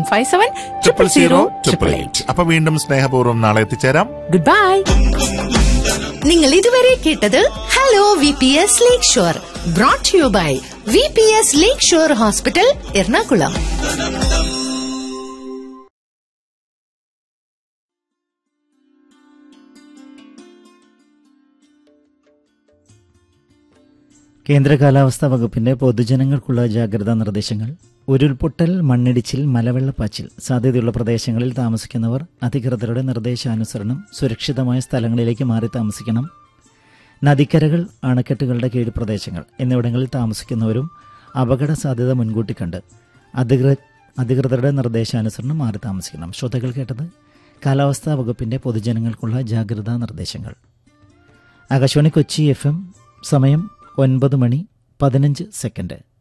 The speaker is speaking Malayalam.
five seven triple zero triple eight അപ്പൊ വീണ്ടും സ്നേഹപൂർവ്വം നാളെ എത്തിച്ചേരാം ഗുഡ് ബൈ നിങ്ങൾ ഇതുവരെ കേട്ടത് hello V P S lake shore brought you by V P S lake shore hospital Ernakulam കേന്ദ്ര കാലാവസ്ഥാ വകുപ്പിന്റെ പൊതുജനങ്ങൾക്കുള്ള ജാഗ്രതാ നിർദ്ദേശങ്ങൾ ഉരുൾപൊട്ടൽ മണ്ണിടിച്ചിൽ മലവെള്ളപ്പാച്ചിൽ സാധ്യതയുള്ള പ്രദേശങ്ങളിൽ താമസിക്കുന്നവർ അധികൃതരുടെ നിർദ്ദേശാനുസരണം സുരക്ഷിതമായ സ്ഥലങ്ങളിലേക്ക് മാറി താമസിക്കണം നദിക്കരകൾ അണക്കെട്ടുകളുടെ കീഴ് പ്രദേശങ്ങൾ എന്നിവിടങ്ങളിൽ താമസിക്കുന്നവരും അപകട സാധ്യത മുൻകൂട്ടി കണ്ട് അധികൃ അധികൃതരുടെ നിർദ്ദേശാനുസരണം മാറി താമസിക്കണം ശ്രോതാക്കൾ കേട്ടത് കാലാവസ്ഥാ വകുപ്പിന്റെ പൊതുജനങ്ങൾക്കുള്ള ജാഗ്രതാ നിർദ്ദേശങ്ങൾ ആകാശവാണി കൊച്ചി എഫ് എം സമയം ഒൻപത് മണി പതിനഞ്ച് സെക്കൻഡ്